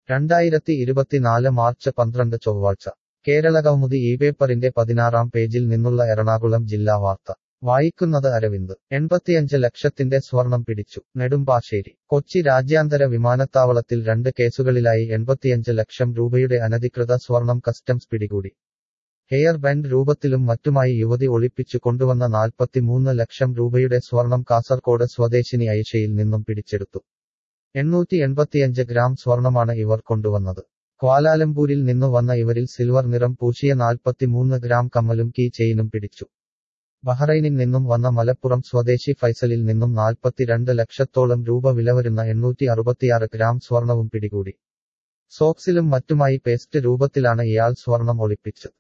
രണ്ടായിരത്തി ഇരുപത്തിനാല് മാർച്ച് പന്ത്രണ്ട് ചൊവ്വാഴ്ച കേരളകൗമുദി ഈ പേപ്പറിന്റെ പതിനാറാം പേജിൽ നിന്നുള്ള എറണാകുളം ജില്ലാ വാർത്ത വായിക്കുന്നത് അരവിന്ദ് എൺപത്തിയഞ്ച് ലക്ഷത്തിന്റെ സ്വർണം പിടിച്ചു നെടുമ്പാശ്ശേരി കൊച്ചി രാജ്യാന്തര വിമാനത്താവളത്തിൽ രണ്ട് കേസുകളിലായി എൺപത്തിയഞ്ച് ലക്ഷം രൂപയുടെ അനധികൃത സ്വർണം കസ്റ്റംസ് പിടികൂടി ഹെയർ ബാൻഡ് രൂപത്തിലും മറ്റുമായി യുവതി ഒളിപ്പിച്ചു കൊണ്ടുവന്ന നാൽപ്പത്തിമൂന്ന് ലക്ഷം രൂപയുടെ സ്വർണം കാസർകോട് സ്വദേശിനി ഐഷയിൽ നിന്നും പിടിച്ചെടുത്തു എണ്ണൂറ്റി എൺപത്തിയഞ്ച് ഗ്രാം സ്വർണമാണ് ഇവർ കൊണ്ടുവന്നത് ക്വാലാലംപൂരിൽ നിന്നു വന്ന ഇവരിൽ സിൽവർ നിറം പൂശിയ നാൽപ്പത്തിമൂന്ന് ഗ്രാം കമ്മലും കീ ചെയിനും പിടിച്ചു ബഹ്റൈനിൽ നിന്നും വന്ന മലപ്പുറം സ്വദേശി ഫൈസലിൽ നിന്നും നാൽപ്പത്തിരണ്ട് ലക്ഷത്തോളം രൂപ വില വരുന്ന എണ്ണൂറ്റി അറുപത്തിയാറ് ഗ്രാം സ്വർണവും പിടികൂടി സോക്സിലും മറ്റുമായി പേസ്റ്റ് രൂപത്തിലാണ് ഇയാൾ സ്വർണം ഒളിപ്പിച്ചത്